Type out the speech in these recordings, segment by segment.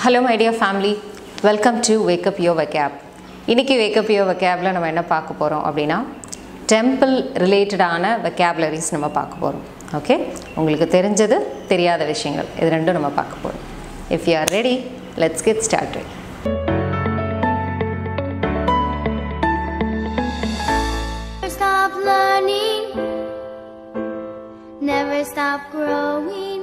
Hello my dear family welcome to wake up yo wake up இன்றைக்கி wake up யோ வெக்கேப்பில் நம்ம என்ன பார்க்க போகிறோம் அப்படின்னா டெம்பிள் ரிலேட்டடான வெக்கேபுலரிஸ் நம்ம பார்க்க போகிறோம் ஓகே உங்களுக்கு தெரிஞ்சது தெரியாத விஷயங்கள் இது ரெண்டும் நம்ம பார்க்க போகிறோம் if you are ready let's get started Never stop learning, never stop growing,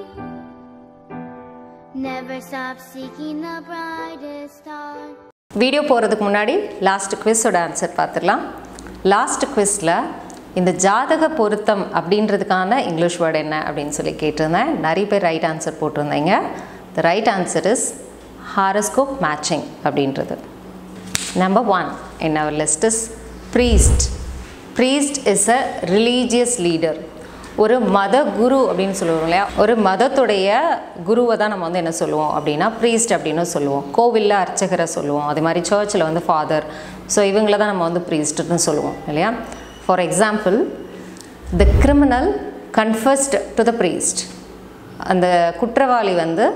never stop seeking the brightest star. Video போகிறதுக்கு முன்னாடி லாஸ்ட் குவிஸோட ஆன்சர் பார்த்துடலாம் லாஸ்ட் குவிஸில் இந்த ஜாதக பொருத்தம் அப்படின்றதுக்கான இங்கிலீஷ் வேர்டு என்ன அப்படின்னு சொல்லி கேட்டிருந்தேன் நிறைய பேர் ரைட் ஆன்சர் போட்டிருந்தீங்க the right answer is horoscope matching அப்படின்றது number one in our list is priest priest is a religious leader ஒரு மத குரு அப்படின்னு சொல்லுவோம் இல்லையா ஒரு மதத்துடைய குருவை தான் நம்ம வந்து என்ன சொல்லுவோம் அப்படின்னா ப்ரீஸ்ட் அப்படின்னு சொல்லுவோம் கோவிலில் அர்ச்சகரை சொல்லுவோம் அதே மாதிரி சர்ச்சில் வந்து ஃபாதர் ஸோ இவங்கள தான் நம்ம வந்து ப்ரீஸ்ட்னு சொல்லுவோம் இல்லையா for example the criminal confessed to the priest அந்த குற்றவாளி வந்து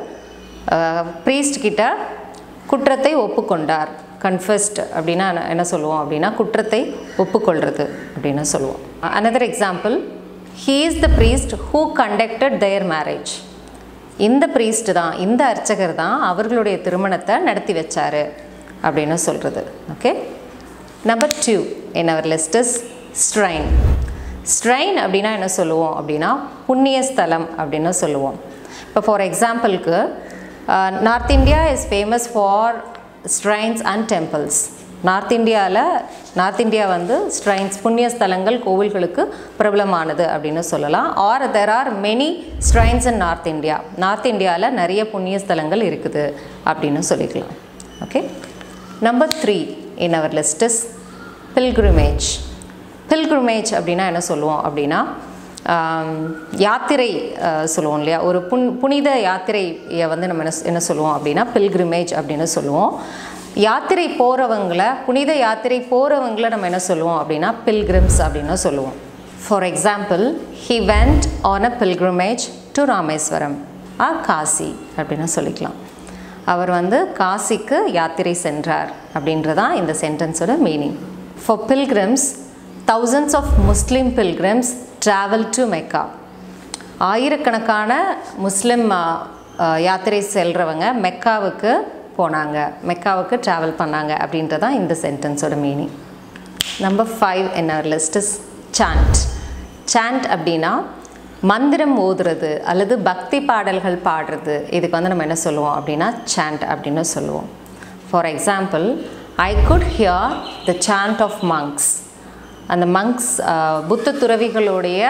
ப்ரீஸ்ட் கிட்ட குற்றத்தை ஒப்புக்கொண்டார் கன்ஃபஸ்ட் அப்படின்னா என்ன- என்ன சொல்லுவோம் அப்படின்னா குற்றத்தை ஒப்புக்கொள்வது அப்படின்னு சொல்லுவோம் another example he is the priest who conducted their marriage இந்த priest தான் இந்த அர்ச்சகர் தான் அவர்களுடைய திருமணத்தை நடத்தி வச்சாரு அப்படின்னு சொல்கிறது okay number two in our list is shrine strain அப்படின்னா என்ன சொல்லுவோம் அப்படின்னா புண்ணிய ஸ்தலம் அப்படின்னு சொல்லுவோம் இப்போ ஃபார் எக்ஸாம்பிளுக்கு north India is famous for shrines and temples north இந்தியாவில் நார்த் இந்தியா வந்து ஸ்ட்ரைன்ஸ் புண்ணிய ஸ்தலங்கள் கோவில்களுக்கு பிரபலமானது அப்படின்னு சொல்லலாம் are there are many shrines in north India north இந்தியாவில் நிறைய புண்ணிய ஸ்தலங்கள் இருக்குது அப்படின்னு சொல்லிக்கலாம் okay number three in our list is pilgrimage pilgrimage அப்படின்னா என்ன சொல்லுவோம் அப்படின்னா ஆம், யாத்திரை அஹ், சொல்லுவோம் இல்லையா ஒரு புன் புனித யாத்திரையை வந்து நம்ம என்ன சொ- என்ன சொல்லுவோம் அப்படின்னா பில்கிரிமேஜ் அப்படின்னு சொல்லுவோம் யாத்திரை போகிறவங்கள புனித யாத்திரை போகிறவங்கள நம்ம என்ன சொல்லுவோம் அப்படின்னா பில்கிரிம்ஸ் அப்படின்னு சொல்லுவோம் for example he went on a pilgrimage to Rameswaram ah Kashi அப்படின்னு சொல்லிக்கலாம் அவர் வந்து காசிக்கு யாத்திரை சென்றார் அப்படின்றதான் இந்த சென்டென்ஸோட meaning for pilgrims thousands of Muslim pilgrims travel to Mecca ஆயிரக்கணக்கான முஸ்லிம் ஆ, ஆ, யாத்திரை செல்றவங்க மெக்காவுக்கு போனாங்க மெக்காவுக்கு ட்ராவல் பண்ணாங்க அப்படின்றதான் இந்த சென்டென்ஸோட meaning number five in our list is chant chant அப்படின்னா மந்திரம் ஓதுறது அல்லது பக்தி பாடல்கள் பாடுறது இதுக்கு வந்து நம்ம என்ன சொல்லுவோம் அப்படின்னா chant அப்படின்னு சொல்லுவோம் for example I could hear the chant of monks அந்த மங்க்ஸ் புத்த துறவிகளுடைய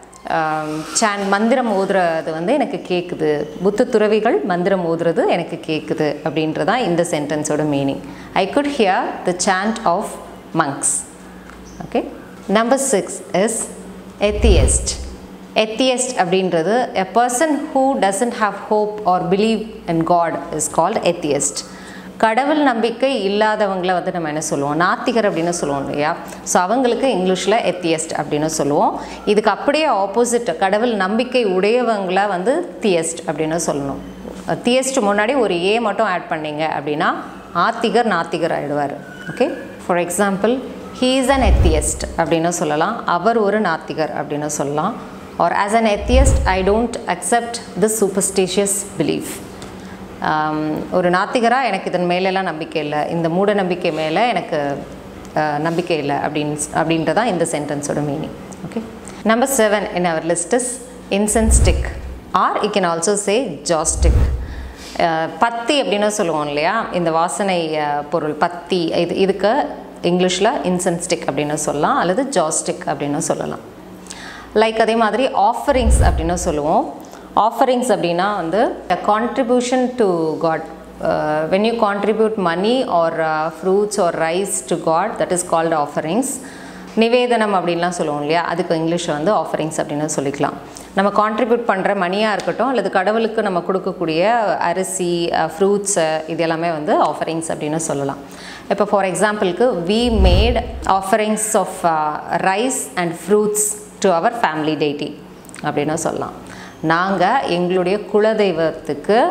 சான் மந்திரம் ஓதுறது வந்து எனக்கு கேட்குது புத்த துறவிகள் மந்திரம் ஓதுறது எனக்கு கேட்குது அப்படின்றதான் இந்த சென்டென்ஸோட meaning I could hear the chant of monks okay number six is atheist atheist அப்படின்றது a person who doesn't have hope or believe in God is called atheist கடவுள் நம்பிக்கை இல்லாதவங்கள வந்து நம்ம என்ன சொல்லுவோம் நாத்திகர் அப்படின்னு சொல்லுவோம் இல்லையா ஸோ அவங்களுக்கு இங்கிலீஷில் எத்தியஸ்ட் அப்படின்னு சொல்லுவோம் இதுக்கு அப்படியே ஆப்போசிட் கடவுள் நம்பிக்கை உடையவங்கள வந்து தியஸ்ட் அப்படின்னு சொல்லணும் தியஸ்ட் முன்னாடி ஒரு ஏ மட்டும் ஆட் பண்ணீங்க அப்படின்னா ஆத்திகர் நாத்திகர் ஆயிடுவார் okay for example he is an atheist அப்படின்னு சொல்லலாம் அவர் ஒரு நாத்திகர் அப்படின்னு சொல்லலாம் or as an atheist I don't accept this superstitious belief ஒரு நாத்திகராக எனக்கு இதன் மேலெல்லாம் நம்பிக்கை இல்லை இந்த மூட நம்பிக்கை மேலே எனக்கு ஆஹ், நம்பிக்கை இல்லை அப்படின்னு அப்படின்றதான் இந்த சென்டென்ஸோட meaning okay number seven in our list is incense stick or we can also say joss stick பத்தி அப்படின்னு சொல்லுவோம் இல்லையா இந்த வாசனை ஆஹ், பொருள் பத்தி இது இதுக்கு இங்கிலீஷில் இன்சென்ஸ் ஸ்டிக் அப்படின்னு சொல்லலாம் அல்லது ஜாஸ்டிக் அப்படின்னு சொல்லலாம் லைக் அதே மாதிரி ஆஃபரிங்ஸ் அப்படின்னு சொல்லுவோம் ஆஃபரிங்ஸ் அப்படின்னா வந்து contribution to God when you contribute money or fruits or rice to God that is called offerings நிவேதனம் அப்படின்லாம் சொல்லுவோம் இல்லையா அதுக்கு இங்கிலீஷில் வந்து ஆஃபரிங்ஸ் அப்படின்னு சொல்லிக்கலாம் நம்ம கான்ட்ரிபியூட் பண்ணுற மணியாக இருக்கட்டும் அல்லது கடவுளுக்கு நம்ம கொடுக்கக்கூடிய அரிசி ஃப்ரூட்ஸு இது எல்லாமே வந்து ஆஃபரிங்ஸ் அப்படின்னு சொல்லலாம் இப்போ ஃபார் எக்ஸாம்பிளுக்கு we made offerings of rice and fruits to our family deity அப்படின்னு சொல்லலாம் நாங்கள் எங்களுடைய குலதெய்வத்துக்கு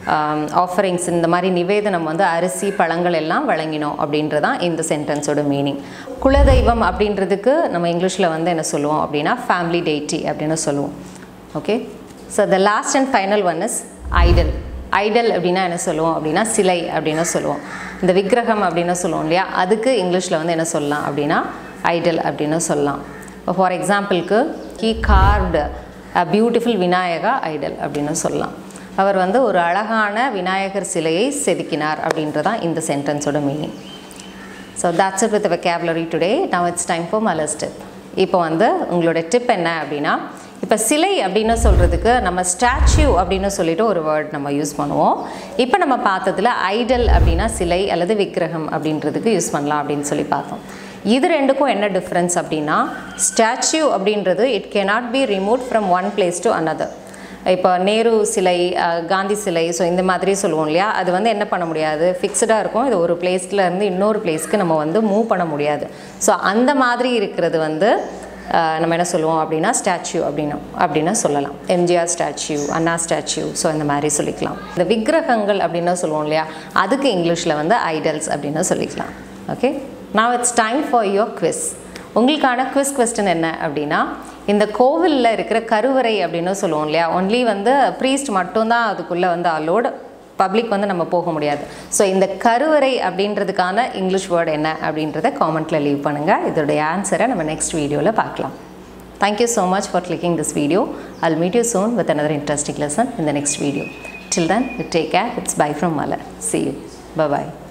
ஆஃபரிங்ஸ் இந்த மாதிரி நிவேதனம் வந்து அரிசி பழங்கள் எல்லாம் வழங்கினோம் அப்படின்றதான் இந்த சென்டென்ஸோட மீனிங் குலதெய்வம் அப்படின்றதுக்கு நம்ம இங்கிலீஷில் வந்து என்ன சொல்லுவோம் அப்படின்னா ஃபேமிலி டெய்ட்டி அப்படின்னு சொல்லுவோம் okay so the last and final one is idol idol அப்படின்னா என்ன சொல்லுவோம் அப்படின்னா சிலை அப்படின்னு சொல்லுவோம் இந்த விக்கிரகம் அப்படின்னு சொல்லுவோம் இல்லையா அதுக்கு இங்கிலீஷில் வந்து என்ன சொல்லலாம் அப்படின்னா ஐடல் அப்படின்னு சொல்லலாம் இப்போ ஃபார் எக்ஸாம்பிளுக்கு he carved a beautiful Vinayaka idol அப்படின்னு சொல்லலாம் அவர் வந்து ஒரு அழகான விநாயகர் சிலையை செதுக்கினார் அப்படின்றதான் இந்த சென்டென்ஸோட meaning so that's it with the vocabulary today now it's time for Malar's tip இப்போ வந்து உங்களோட டிப் என்ன அப்படின்னா இப்போ சிலை அப்படின்னு சொல்கிறதுக்கு நம்ம ஸ்டாச்சு அப்படின்னு சொல்லிட்டு ஒரு வேர்ட் நம்ம யூஸ் பண்ணுவோம் இப்போ நம்ம பார்த்ததுல ஐடல் அப்படின்னா சிலை அல்லது விக்கிரகம் அப்படின்றதுக்கு யூஸ் பண்ணலாம் அப்படின்னு சொல்லி பார்த்தோம் இது ரெண்டுக்கும் என்ன டிஃப்ரென்ஸ் அப்படின்னா ஸ்டாச்சு அப்படின்றது it cannot be remove from one place to another இப்போ நேரு சிலை அஹ், காந்தி சிலை ஸோ இந்த மாதிரி சொல்லுவோம் இல்லையா அது வந்து என்ன பண்ண முடியாது ஃபிக்ஸ்டாக இருக்கும் இது ஒரு பிளேஸ்ல இருந்து இன்னொரு பிளேஸ்க்கு நம்ம வந்து மூவ் பண்ண முடியாது ஸோ அந்த மாதிரி இருக்கிறது வந்து அஹ், நம்ம என்ன சொல்லுவோம் அப்படின்னா ஸ்டாச்சு அப்படின்னு அப்படின்னு சொல்லலாம் MGR statue Anna statue so இந்த மாதிரி சொல்லிக்கலாம் இந்த விக்கிரகங்கள் அப்படின்னு சொல்லுவோம் இல்லையா அதுக்கு இங்கிலீஷில் வந்து ஐடல்ஸ் அப்படின்னு சொல்லிக்கலாம் okay now it's time for your quiz உங்களுக்கான குவிஸ் கொஸ்டின் என்ன அப்படின்னா இந்த கோவிலில் இருக்கிற கருவறை அப்படின்னு சொல்லுவோம் இல்லையா ஒன்லி வந்து ப்ரீஸ்ட் மட்டும்தான் அதுக்குள்ளே வந்து அலோடு பப்ளிக் வந்து நம்ம போக முடியாது ஸோ இந்த கருவறை அப்படின்றதுக்கான இங்கிலீஷ் வேர்டு என்ன அப்படின்றத காமெண்ட்டில் லீவ் பண்ணுங்கள் இதோடைய ஆன்சரை நம்ம நெக்ஸ்ட் வீடியோவில் பார்க்கலாம் Thank you so much for clicking this video. I'll meet you soon with another interesting lesson in the next video. Till then, you take care. It's bye from Mala. See you. Bye bye.